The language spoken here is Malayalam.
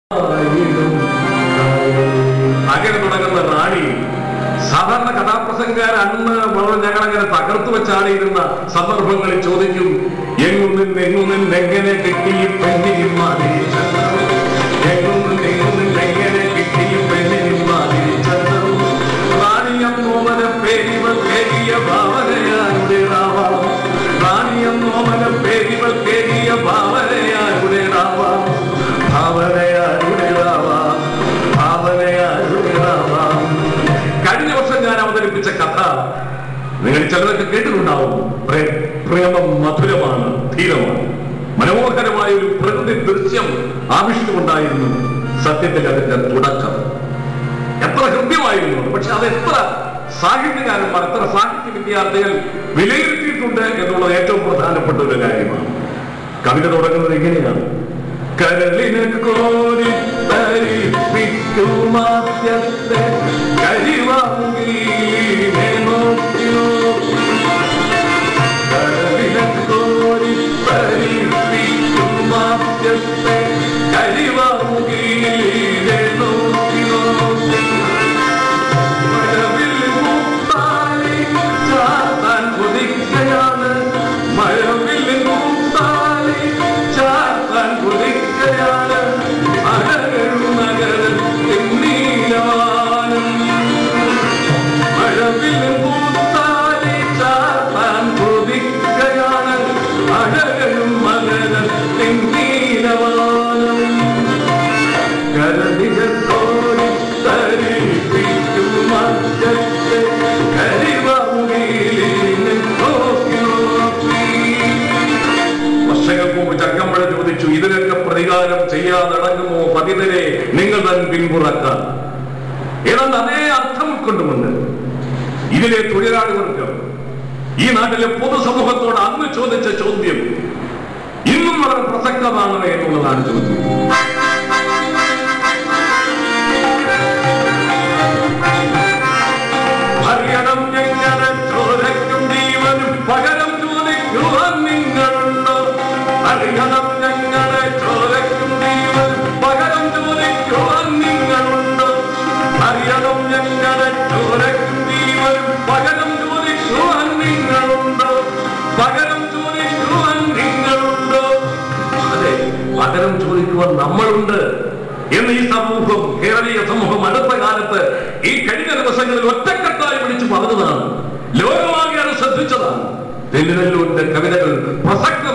അങ്ങനെ തുടങ്ങുന്ന റാണി സാധാരണ കഥാപ്രസംഗക്കാർ അന്ന് വളരെ ഞങ്ങളങ്ങനെ തകർത്തു വെച്ചാടിയിരുന്ന സന്ദർഭങ്ങളിൽ ചോദിക്കും എങ്ങും നിന്ന് എങ്ങും നിന്ന് എങ്ങനെ കിട്ടി ഈ പെണ്ണിന് മാതിരി ചന്ദ്രൻ? എങ്ങും നിന്ന് എങ്ങും നിന്ന് എങ്ങനെ കിട്ടി ഈ പെണ്ണിന് മാതിരി ചന്ദ്രൻ? റാണിയം നോമന പേരിവൾ കേരിയ ഭാവനയാരുടെ റാവാം റാണിയം നോമന പേരിവൾ കേരിയ ഭാവനയാരുടെ റാവാം ഭാവനയാരുടെ റാവാം ഭാവനയാരുടെ റാവാം കഴിഞ്ഞ വർഷം ഞാൻ അവതരിപ്പിച്ച കഥ നിങ്ങൾ ചിലരൊക്കെ കേട്ടിട്ടുണ്ടാവും പ്രേ- പ്രേമം മധുരമാണ് ധീരമാണ് മനോഹരമായ ഒരു പ്രകൃതി ദൃശ്യം ആവിഷ്ടുണ്ടായിരുന്നു സത്യത്തിൽ അതിന്റെ തുടക്കം എത്ര ഹൃദ്യമായിരുന്നു പക്ഷെ അത് എത്ര സാഹിത്യകാരന്മാർ എത്ര സാഹിത്യ വിദ്യാർത്ഥികൾ വിലയിരുത്തിയിട്ടുണ്ട് എന്നുള്ളത് ഏറ്റവും പ്രധാനപ്പെട്ട ഒരു കാര്യമാണ് കവിത തുടങ്ങുന്നത് ഇങ്ങനെയാണ് കരളിന് കോരി തരിപ്പിക്കുമാദ്യത്തെ കരിവാങ്ങീനെ നോക്കി നോക്കി. കരളിന് കോരി തരിപ്പിക്കുമാദ്യത്തെ കരിവാങ്ങീനെ നോക്കി നോക്കി. മഴവിൽ മുത്താലി ചാത്താൻ കൊതിക്കയാണ് മഴവിൽ മുത്താലി ചാത്താൻ കൊതിക്കയാണ് അഴകൾ നഗരത്തിൻ നീലവാനം മഴവിൽ മുത്താലി ചാത്താൻ കൊതിക്കയാണ് അഴകളും നഗരത്തിൻ നീലവാനം കരടികളോടി തരിപ്പിക്കും മറ്റത്തെ കരിവമുകിലിനെ നോക്കി നോക്കി. വർഷങ്ങൾക്ക് മുമ്പ് ചക്കമ്പഴ ചോദിച്ചു ഇതിനൊക്കെ പ്രതികാരം ചെയ്യാതടങ്ങുമോ പതിതരെ നിങ്ങൾ തൻ പിന്തുണക്കാൻ ഏതാണ്ട് അതേ അർത്ഥം ഉൾക്കൊണ്ടുമുണ്ട് ഇതിലെ തൊഴിലാളി വർഗം ഈ നാട്ടിലെ പൊതുസമൂഹത്തോട് അന്ന് ചോദിച്ച ചോദ്യം ഇന്നും വളരെ പ്രസക്തമാണ് എന്നുള്ളതാണ് ചോദ്യം അറിയണം എങ്ങനെ ചോരയ്ക്കും ജീവനും പകരം ചോദിക്കുവാൻ നിങ്ങളുണ്ടോ അറിയണം എങ്ങനെ ചോരയ്ക്കും ജീവനും പകരം ചോദിക്കുവാൻ നിങ്ങളുണ്ടോ അറിയണം എങ്ങനെ ചോരയ്ക്കും ജീവനും പകരം ചോദിക്കുവാൻ നിങ്ങളുണ്ടോ പകരം ചോദിക്കുവാൻ നിങ്ങളുണ്ടോ അതെ പകരം ചോദിക്കുവാൻ നമ്മളുണ്ട് എന്ന് ഈ സമൂഹം കേരളീയ സമൂഹം അടുത്ത കാലത്ത് ഈ കഴിഞ്ഞ ദിവസങ്ങളിൽ ഒറ്റക്കെട്ടായി വിളിച്ചു പറഞ്ഞതാണ് ലോകമാകെ അത് ശ്രദ്ധിച്ചതാണ് തെല്ലുനെല്ലൂരിന്റെ കവിതകൾ പ്രസക്ത